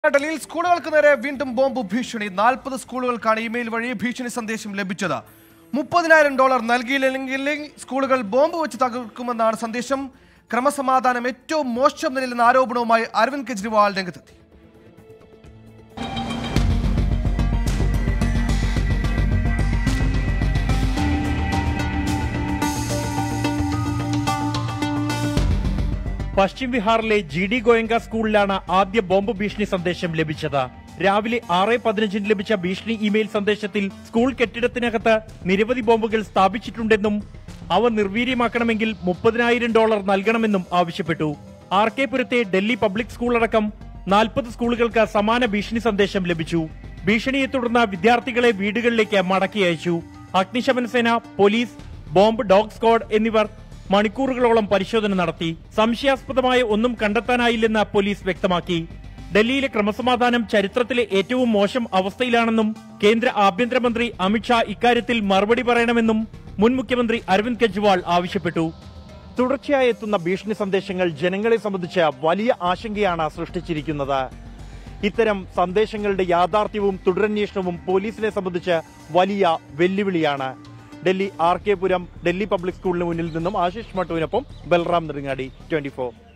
ഡൽഹിയിൽ സ്കൂളുകൾക്ക് നേരെ വീണ്ടും ബോംബ് ഭീഷണി നാൽപ്പത് സ്കൂളുകൾക്കാണ് ഇമെയിൽ വഴി ഭീഷണി സന്ദേശം ലഭിച്ചത് മുപ്പതിനായിരം ഡോളർ നൽകിയില്ലെങ്കിൽ സ്കൂളുകൾ ബോംബ് വെച്ച് തകർക്കുമെന്നാണ് സന്ദേശം ക്രമസമാധാനം ഏറ്റവും മോശം നിലയിലെന്ന ആരോപണവുമായി അരവിന്ദ് കെജ്രിവാൾ രംഗത്തെത്തി പശ്ചിം ബീഹാറിലെ ജി ഡി ഗോയങ്ക സ്കൂളിലാണ് ആദ്യ ബോംബ് ഭീഷണി സന്ദേശം ലഭിച്ചത് രാവിലെ ആറ് പതിനഞ്ചിന് ലഭിച്ച ഭീഷണി ഇമെയിൽ സന്ദേശത്തിൽ സ്കൂൾ കെട്ടിടത്തിനകത്ത് നിരവധി ബോംബുകൾ സ്ഥാപിച്ചിട്ടുണ്ടെന്നും അവ നിർവീര്യമാക്കണമെങ്കിൽ മുപ്പതിനായിരം ഡോളർ നൽകണമെന്നും ആവശ്യപ്പെട്ടു ആർ കെ പുരത്തെ ഡൽഹി പബ്ലിക് സ്കൂൾ അടക്കം നാൽപ്പത് സ്കൂളുകൾക്ക് സമാന ഭീഷണി സന്ദേശം ലഭിച്ചു ഭീഷണിയെ തുടർന്ന് വിദ്യാർത്ഥികളെ വീടുകളിലേക്ക് മടക്കി അയച്ചു അഗ്നിശമന സേന പോലീസ് ബോംബ് ഡോഗ് സ്ക്വാഡ് എന്നിവർ മണിക്കൂറുകളോളം പരിശോധന നടത്തി സംശയാസ്പദമായ ഒന്നും കണ്ടെത്താനായില്ലെന്ന് പോലീസ് വ്യക്തമാക്കി ഡൽഹിയിലെ ക്രമസമാധാനം ചരിത്രത്തിലെ ഏറ്റവും മോശം അവസ്ഥയിലാണെന്നും കേന്ദ്ര ആഭ്യന്തരമന്ത്രി അമിത്ഷാ ഇക്കാര്യത്തിൽ മറുപടി പറയണമെന്നും മുൻ മുഖ്യമന്ത്രി അരവിന്ദ് കെജ്രിവാൾ ആവശ്യപ്പെട്ടു തുടർച്ചയായി എത്തുന്ന ഭീഷണി സന്ദേശങ്ങൾ ജനങ്ങളെ സംബന്ധിച്ച് വലിയ ആശങ്കയാണ് സൃഷ്ടിച്ചിരിക്കുന്നത് ഇത്തരം സന്ദേശങ്ങളുടെ യാഥാർത്ഥ്യവും തുടരന്വേഷണവും പോലീസിനെ സംബന്ധിച്ച് വലിയ വെല്ലുവിളിയാണ് Delhi R K Puram Delhi public സ്കൂളിന് മുന്നിൽ നിന്നും ആശിഷ് മട്ടുവിനൊപ്പം ബൽറാം നെടുങ്ങാടി ട്വന്റി